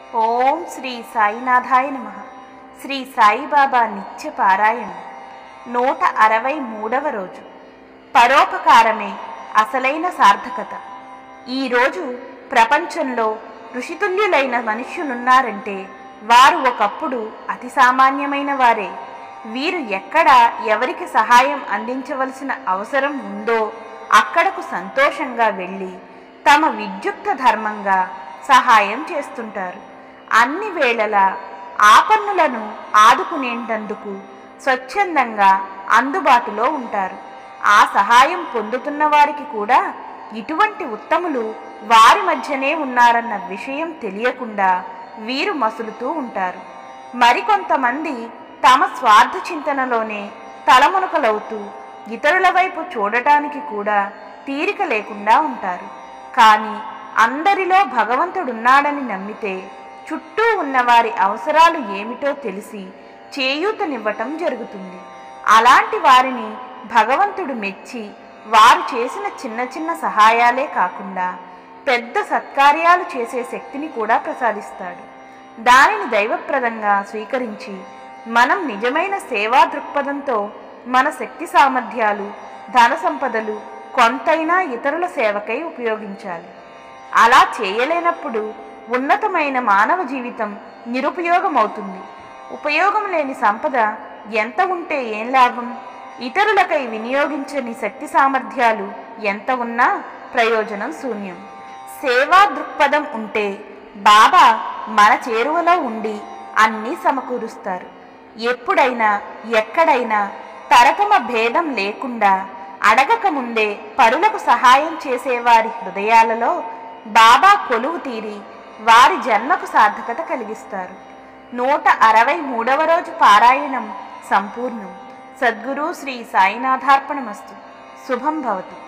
ఓం శ్రీ సాయినాథాయ నమ శ్రీ సాయిబాబా నిత్య పారాయణం నూట అరవై మూడవ రోజు పరోపకారమే అసలైన సార్థకత ఈరోజు ప్రపంచంలో ఋషితుల్యులైన మనుష్యులున్నారంటే వారు ఒకప్పుడు అతి సామాన్యమైన వారే వీరు ఎక్కడ ఎవరికి సహాయం అందించవలసిన అవసరం ఉందో అక్కడకు సంతోషంగా వెళ్ళి తమ విద్యుక్త ధర్మంగా సహాయం చేస్తుంటారు అన్ని వేళలా ఆపన్నులను ఆదుకునేటందుకు స్వచ్ఛందంగా అందుబాటులో ఉంటారు ఆ సహాయం పొందుతున్న వారికి కూడా ఇటువంటి ఉత్తములు వారి మధ్యనే ఉన్నారన్న విషయం తెలియకుండా వీరు మసులుతూ ఉంటారు మరికొంతమంది తమ స్వార్థ చింతనలోనే తలమునకలవుతూ ఇతరుల వైపు చూడటానికి కూడా తీరిక లేకుండా ఉంటారు కానీ అందరిలో భగవంతుడున్నాడని నమ్మితే చుట్టూ ఉన్నవారి అవసరాలు ఏమిటో తెలిసి చేయూతనివ్వటం జరుగుతుంది అలాంటి వారిని భగవంతుడు మెచ్చి వారు చేసిన చిన్న చిన్న సహాయాలే కాకుండా పెద్ద సత్కార్యాలు చేసే శక్తిని కూడా ప్రసాదిస్తాడు దానిని దైవప్రదంగా స్వీకరించి మనం నిజమైన సేవా దృక్పథంతో మన శక్తి సామర్థ్యాలు ధన సంపదలు కొంతైనా ఇతరుల సేవకై ఉపయోగించాలి అలా చేయలేనప్పుడు ఉన్నతమైన మానవ జీవితం నిరుపయోగమవుతుంది ఉపయోగం లేని సంపద ఎంత ఉంటే ఏం లాభం ఇతరులకై వినియోగించని శక్తి సామర్థ్యాలు ఎంత ఉన్నా ప్రయోజనం శూన్యం సేవా దృక్పథం ఉంటే బాబా మన చేరువలో ఉండి అన్నీ సమకూరుస్తారు ఎప్పుడైనా ఎక్కడైనా తరతమ భేదం లేకుండా అడగక ముందే పరులకు సహాయం చేసేవారి హృదయాలలో బాబా కొలువు తీరి వారి జన్మకు సార్థకత కలిగిస్తారు నూట అరవై మూడవ రోజు పారాయణం సంపూర్ణం సద్గురు శ్రీ సాయినాథార్పణమస్తు శుభం భవతు